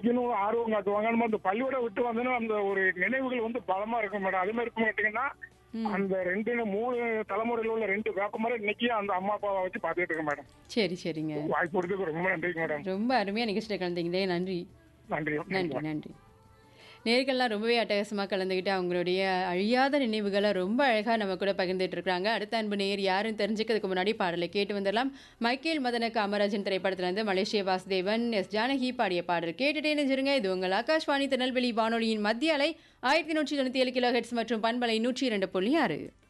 படிக்கணும் ஆர்வம் காட்டுவாங்க நம்ம அந்த பள்ளியோட விட்டு வந்தோன்னா அந்த ஒரு நினைவுகள் வந்து பலமா இருக்கும் மேடம் அது மாதிரி இருக்கும் கேட்டீங்கன்னா அந்த ரெண்டு மூணு தலைமுறையில் உள்ள ரெண்டு வேப்பமரம் இன்னைக்கு அந்த அம்மா அப்பாவை வச்சு பார்த்துட்டு இருக்கேன் மேடம் சரி சரிங்க வாய்ப்பு கொடுத்ததுக்கு ரொம்ப நன்றிங்க மேடம் ரொம்ப அருமையாக நிகழ்ச்சியில் கலந்துக்கிட்டே நன்றி நன்றி நன்றி நன்றி நேர்கள்லாம் ரொம்பவே அட்டகாசமாக கலந்துக்கிட்டு அவங்களுடைய அழியாத நினைவுகளை ரொம்ப அழகாக நம்ம கூட பகிர்ந்துட்டு இருக்காங்க அடுத்த அன்பு நேர் யாருன்னு தெரிஞ்சுக்கிறதுக்கு முன்னாடி பாடலை கேட்டு வந்துடலாம் மைக்கேல் மதன காமராஜன் திரைப்படத்திலிருந்து மலேசிய வாசுதேவன் எஸ் ஜானகி பாடிய பாடல் கேட்டுட்டே நினைச்சிருங்க இது உங்கள் ஆகாஷ்வாணி திருநெல்வேலி வானொலியின் மத்திய அலை ஆயிரத்தி நூற்றி தொண்ணூற்றி ஏழு கிலோ ஹெட்ஸ் மற்றும் பண்பலை நூற்றி இரண்டு புள்ளி ஆறு